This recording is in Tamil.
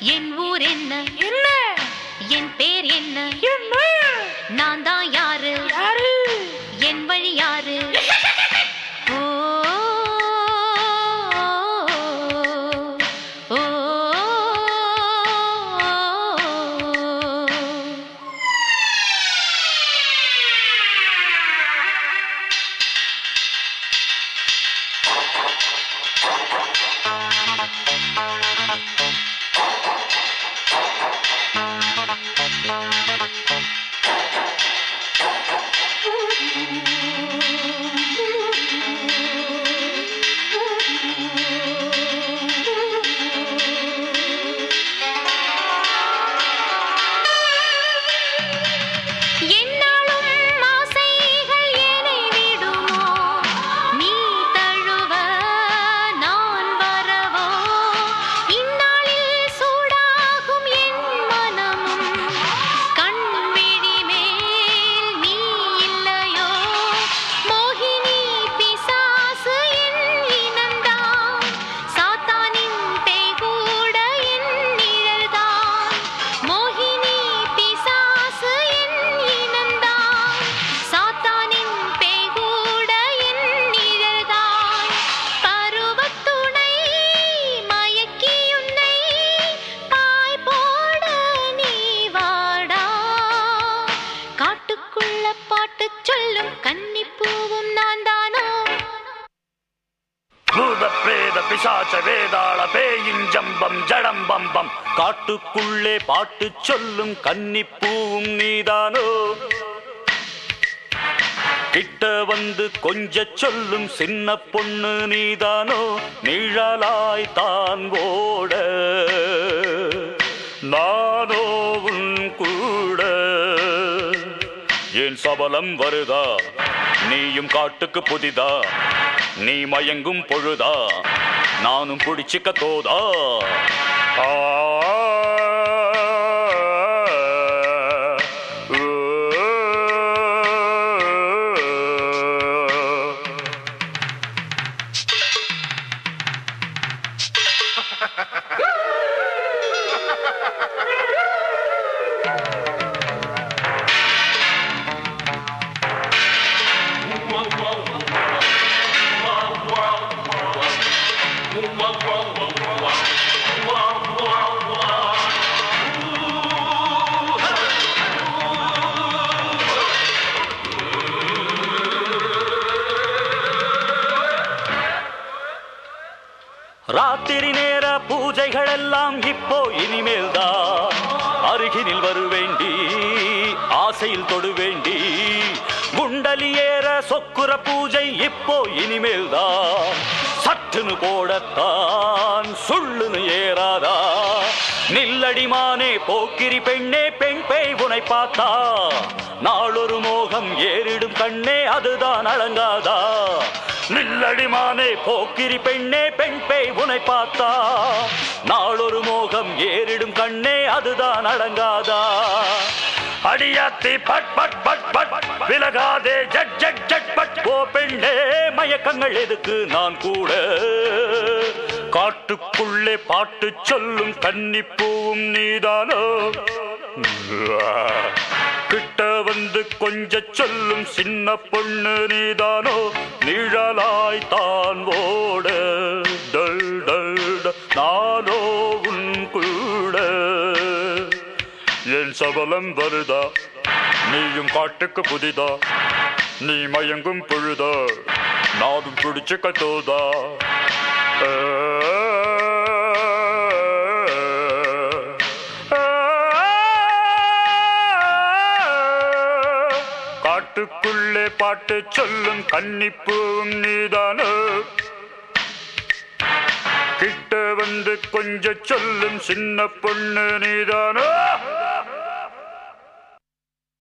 என் ஊர் என்ன என்ன என் பேர் என்ன என்ன நான் தான் யாரு யாரு என் வழி யாரு ஓ ஓ, ஓ. என்னாலும் ஆசைகள் என்னை விடுமோ நீ தழுவ நான் வரவோ இந்நாளில் சூடாகும் என் மனமும் கண்விழி மேல் நீ இல்லையோ மோகினி பிசாசு என் இனந்தான் சாத்தானின் பேய் கூட என் நிழல்தான் மோகினி பிசாசு என் இனந்தான் சாத்தானின் பேய் கூட என் நிழல்தான் பருவத்துணை மயக்கி உன்னை பாய் போட நீ வாடா காட்டுக்குள்ள பாட்டு சொல்லும் கன்னிப்பூவும் நான் தானோ பூத பிரேத பிசாச வேதாள பேயின் ஜம்பம் ஜடம் பம்பம் காட்டுக்குள்ளே பாட்டு சொல்லும் கன்னிப்பூவும் நீதானோ கிட்ட வந்து கொஞ்ச சொல்லும் சின்ன பொண்ணு நீதானோ நிழலாய் தான் ஓட நானோ உன் கூட என் சபலம் வருதா நீயும் காட்டுக்கு புதிதா நீ மயங்கும் பொழுதா நானும் பிடிச்சிக்க தோதா ஆ ராத்திரி நேர பூஜைகள் எல்லாம் இப்போ இனிமேல் தான் அருகினில் வருவேண்டி ஆசையில் தொடுவேண்டி குண்டலி ஏற சொக்குர பூஜை இப்போ இனிமேல் தான் சட்டுன்னு போடத்தான் சுள்ளுன்னு ஏறாதா நில்லடிமானே போக்கிரி பெண்ணே பெண் பேய் உனை பார்த்தா நாளொரு மோகம் ஏறிடும் கண்ணே அதுதான் அழங்காதா நில்லடிமானே போக்கிரி பெண்ணே பெண் பேய் உனை பார்த்தா நாளொரு மோகம் ஏறிடும் கண்ணே அதுதான் அடங்காதா அடியாத்தி பட் பட் பட் பட் விலகாதே ஜட் ஜட் ஜட் பட் ஓ பெண்ணே மயக்கங்கள் எதுக்கு நான் கூட காட்டுக்குள்ளே பாட்டு சொல்லும் கன்னிப்பூவும் நீதானோ கிட்ட வந்து கொஞ்ச சொல்லும் சின்ன பொண்ணு நீதானோ நிழலாய் தான் ஓட டல் டல் ட- நானோ உன் கூட என் சபலம் வருதா நீயும் காட்டுக்கு புதிதா நீ மயங்கும் பொழுதா நானும் பிடிச்சு கத்தோதா காட்டுக்குள்ளே பாட்டு சொல்லும் கன்னிப்பூவும் நீதானோ கிட்ட வந்து கொஞ்ச சொல்லும் சின்ன பொண்ணு நீதானோ